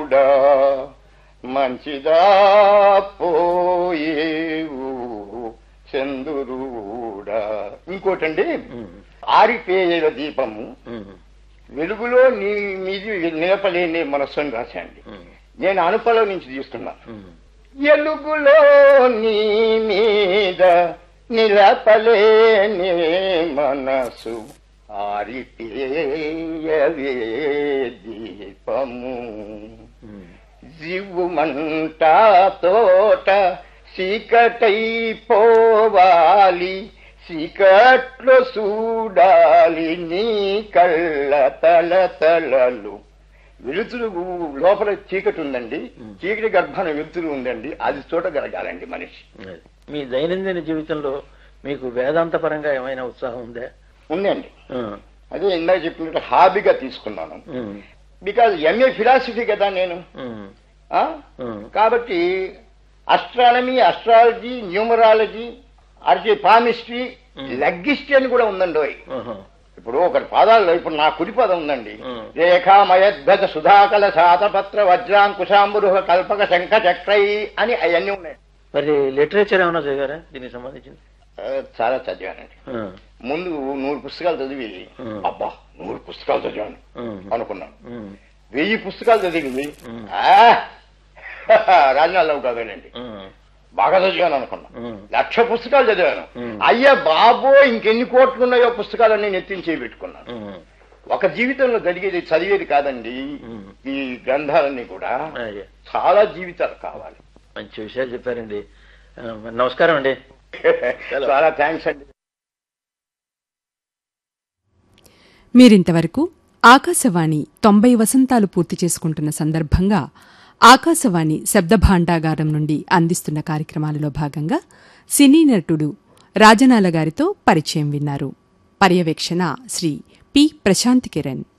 చంద్రుడా మంచిదా పోయేవు చంద్రుడా ఇంకోటండి ఆరిపేయల దీపము వెలుగులో నీ మీది నిలపలేని మనస్సుని రాశాండి నేను అనుపలో నుంచి తీసుకున్నాను ఎలుగులో నీ మీద నిలపలేని మనసు ఆరిపేయవే దీపము జివ్వుమంట తోట చీకటైపోవాలి చీకట్లో చూడాలి నీ కళ్ళ తల తలలు వెలుతురు లోపల చీకటి ఉందండి చీకటి గర్భాన వెలుతురు ఉందండి అది చూడగలగాలండి మనిషి మీ దైనందిన జీవితంలో మీకు వేదాంత పరంగా ఏమైనా ఉత్సాహం ఉందా ఉందండి ఆ, అదే ఇందాక చెప్పినట్టు హాబీగా తీసుకున్నాను ఉమ్, బికాజ్ ఎంఏ ఫిలాసఫీ కదా నేను ఉమ్, ఆ? ఉమ్, కాబట్టి అస్ట్రానమీ అస్ట్రాలజీ న్యూమరాలజీ అర్జీ పామిస్ట్రీ లగ్గిస్ట్రీ అని కూడా ఉందండి ఓయ్. ఆహా, ఇప్పుడు ఒకటి పాదాల్లో ఇప్పుడు నా కుడి పదం ఉందండి మ్. రేఖామయద్భజ సుధాకల శాతపత్ర వజ్రాంకుశాంబురుహ కల్పక శంఖ చక్రై అని అవన్నీ ఉన్నాయి మరి లిటరేచర్ ఏమైనా చదివారా దీనికి సంబంధించింది ఆ, చాలా చదివానండి ఆ, ముందు నూరు పుస్తకాలు చదివి మ్. అబ్బా నూరు పుస్తకాలు చదివాను ఉమ్, అనుకున్నాను ఉమ్, వెయ్యి పుస్తకాలు చదివింది మ్. రాజనాల్లో కాదండి ఉమ్, బాగా చదివాను అనుకున్నా ఉమ్, లక్ష పుస్తకాలు చదివాను మ్. అయ్యా బాబో ఇంకెన్ని కోట్లు ఉన్నాయో పుస్తకాలన్నీ నెత్తిని చేపెట్టుకున్నాను ఉమ్, ఒక జీవితంలో జరిగేది చదివేది కాదండి మ్. ఈ గ్రంథాలన్నీ కూడా అయ్యా, చాలా జీవితాలు కావాలి మంచి విషయాలు చెప్పారండి ఆ, మరి నమస్కారం అండి చాలా థ్యాంక్స్ అండి మీరింతవరకు ఆకాశవాణి తొంభై వసంతాలు పూర్తి చేసుకుంటున్న సందర్భంగా ఆకాశవాణి శబ్ద భాండాగారం నుండి అందిస్తున్న కార్యక్రమాలలో భాగంగా సినీ నటుడు రాజనాల గారితో పరిచయం విన్నారు పర్యవేక్షణ శ్రీ పి ప్రశాంత్ కిరణ్